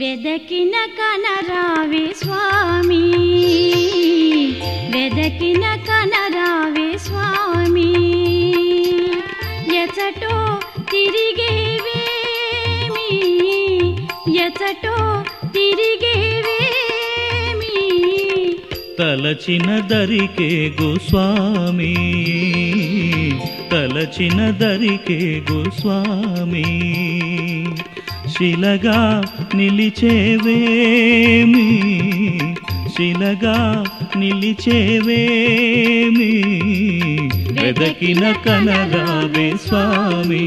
వెదకిన కనరావి స్వామి వెదకిన కనరావి స్వామి ఎచటో తిరిగేవేమి ఎచటో తిరిగేవేమి తలచిన దరికే గోస్వామి తలచిన దరికే గోస్వామి శిలగా నిలిచేవేమి శిలగా నిలిచేవేమి వెదకిన కనరావే స్వామి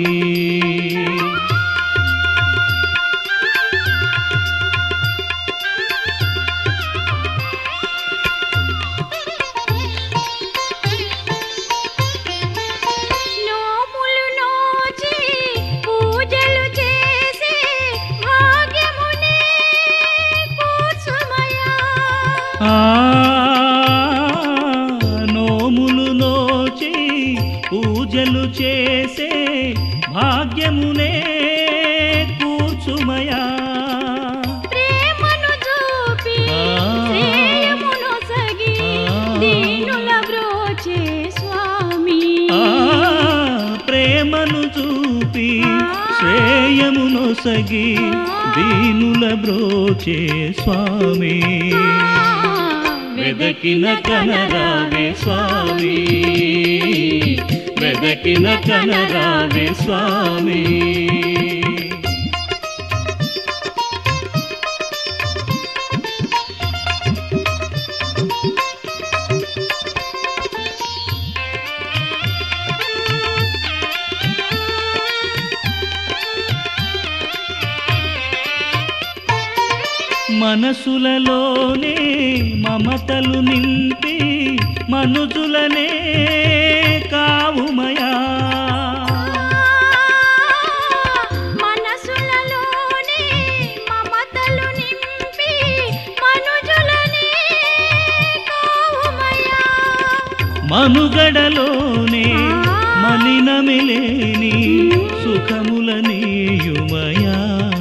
నోములు నోచి పూజలు చేసే భాగ్యమునే కూర్చుమయా ఆ నోములు నోచి పూజలు చేసే భాగ్యమునే కూర్చుమయా ప్రేమను చూపి ఆ. శ్రేయమును సగి ఆ. దీనుల బ్రోచే స్వామి ఆ ప్రేమను చూపి ఆ. శ్రేయమును సగి దీనుల బ్రోచే స్వామి వెదకిన కనరావే స్వామి వెదకిన కనరావే స్వామి మనసులలోనే మమతలు నింపి మనుజులనే కావుమయా మనసులలోనే మమతలు నింపి మనుజులనే కావుమయా మనుగడలోనే మలినమిలేని సుఖములనీయుమయా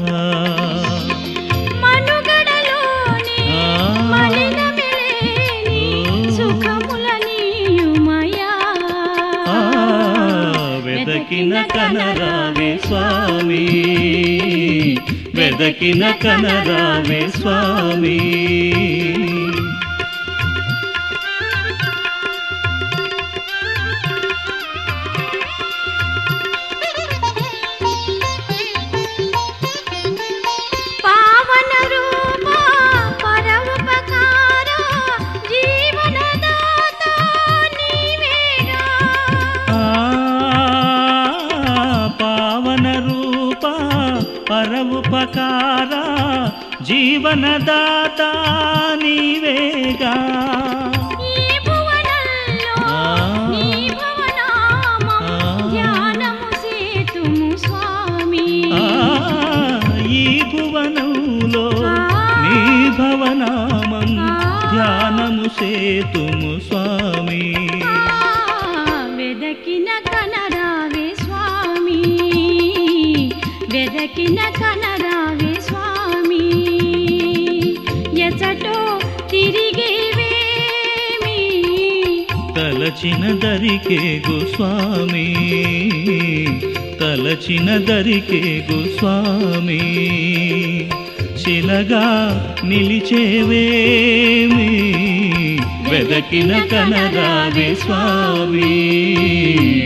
మనుగడలోనే ఆ. మలినమిలేని సుఖములనీయుమయా ఆ, వెదకిన కనరావే స్వామి వెదకిన కనరావే స్వామి పావన రూప పరమపకార జీవనదాత నీవేగా ఆ, పావన రూప పరవుపకార జీవనదాత నీవేగా ఈ భువనంలో ఆ. నీ భవనామం ఆ. ధ్యానము సేతుము స్వామి ఆ, ఈ భువనంలో ఆ. నీ భవనామం ఆ. ధ్యానము సేతుము స్వామి ఆ, వెదకిన కనరావే స్వామి వెదకిన కనరావే స్వామి ఎచటో తిరిగేవేమి తలచిన దరికే గోస్వామి తలచిన దరికే గోస్వామి శిలగా నిలిచేవేమి వెదకిన కనరావే స్వామి